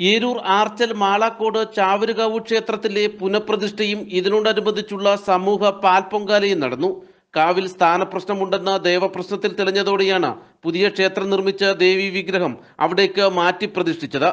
ഏരൂർ ആർച്ചൽ മാളാക്കോട് ചാവരുകാവ് ക്ഷേത്രത്തിലെ പുനഃപ്രതിഷ്ഠയും ഇതിനോടനുബന്ധിച്ചുള്ള സമൂഹ പാൽപ്പൊങ്കാലയും നടന്നു കാവിൽ സ്ഥാനപ്രശ്നമുണ്ടെന്ന ദേവപ്രശ്നത്തിൽ തെളിഞ്ഞതോടെയാണ് പുതിയ ക്ഷേത്രം നിർമ്മിച്ച ദേവി വിഗ്രഹം അവിടേക്ക് മാറ്റി പ്രതിഷ്ഠിച്ചത്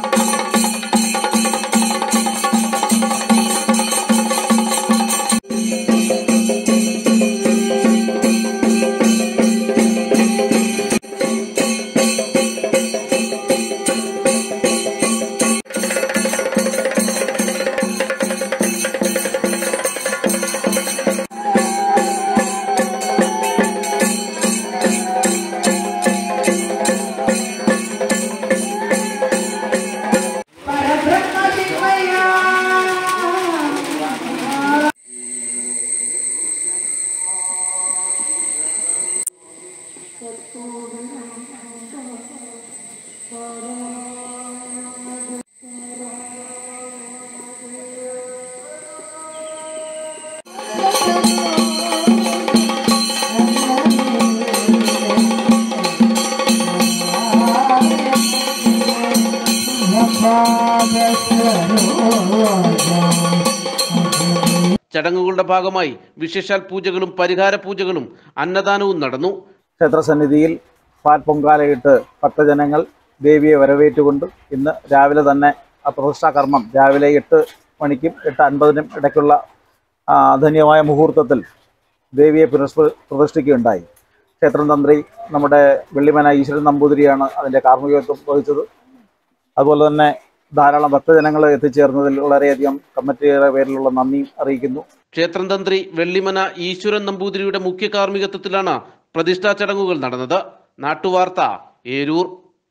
ചടങ്ങുകളുടെ ഭാഗമായി വിശേഷാൽ പൂജകളും പരിഹാര പൂജകളും അന്നദാനവും നടന്നു ക്ഷേത്രസന്നിധിയിൽ പാൽ പൊങ്കാലയിട്ട് ഭക്തജനങ്ങൾ ദേവിയെ വരവേറ്റുകൊണ്ട് ഇന്ന് രാവിലെ തന്നെ ആ പ്രതിഷ്ഠാ കർമ്മം രാവിലെ എട്ട് മണിക്കും എട്ട് അൻപതിനും ഇടയ്ക്കുള്ള ആ, ധന്യമായ മുഹൂർത്തത്തിൽ ദേവിയെ പുനഃപ്ര പ്രതിഷ്ഠിക്കുകയുണ്ടായി ക്ഷേത്രം തന്ത്രി നമ്മുടെ വെള്ളിമന ഈശ്വരൻ നമ്പൂതിരിയാണ് അതിൻ്റെ കാർമ്മികത്വം വഹിച്ചത് അതുപോലെ തന്നെ ധാരാളം ഭക്തജനങ്ങൾ എത്തിച്ചേർന്നതിൽ വളരെയധികം കമ്മിറ്റിയുടെ പേരിലുള്ള നന്ദി അറിയിക്കുന്നു ക്ഷേത്രം തന്ത്രി വെള്ളിമന ഈശ്വരൻ നമ്പൂതിരിയുടെ മുഖ്യ കാർമ്മികത്വത്തിലാണ് പ്രതിഷ്ഠാ ചടങ്ങുകൾ നടന്നത് നാട്ടുവാർത്ത ഏരൂർ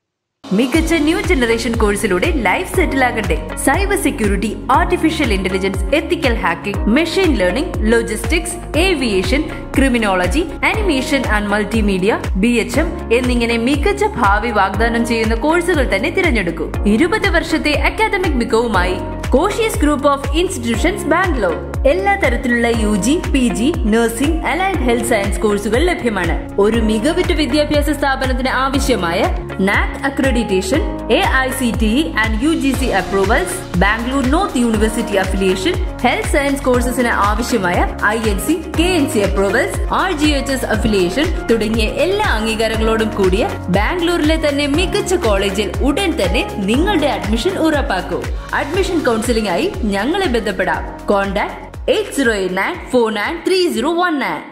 മികച്ച ന്യൂ ജനറേഷൻ കോഴ്സിലൂടെ ലൈഫ് സെറ്റിൽ ആകട്ടെ cyber security artificial intelligence ethical hacking machine learning logistics aviation criminology animation and multimedia B H M എന്നിങ്ങനെ മികച്ച ഭാവി വാഗ്ദാനം ചെയ്യുന്ന കോഴ്സുകൾ തന്നെ തിരഞ്ഞെടുക്കൂ ഇരുപത് വർഷത്തെ അക്കാദമിക് മികവുമായി Koshys group of institutions Bangalore എല്ലാ തരത്തിലുള്ള U G P G nursing allied health science കോഴ്സുകൾ ലഭ്യമാണ് ഒരു മികവുറ്റ വിദ്യാഭ്യാസ സ്ഥാപനത്തിന് ആവശ്യമായ NAAC accreditation A I C T E and U G C approvals Bangalore north university affiliation health science കോഴ്സസിന് ആവശ്യമായ I N C K N C approvals R G H S affiliation തുടങ്ങിയ എല്ലാ അംഗീകാരങ്ങളോടും കൂടിയ ബാംഗ്ലൂരിലെ തന്നെ മികച്ച കോളേജിൽ ഉടൻ തന്നെ നിങ്ങളുടെ അഡ്മിഷൻ ഉറപ്പാക്കൂ അഡ്മിഷൻ കൗൺസിലിംഗ് ആയി ഞങ്ങളെ ബന്ധപ്പെടാം contact eight zero eight nine four nine three zero one nine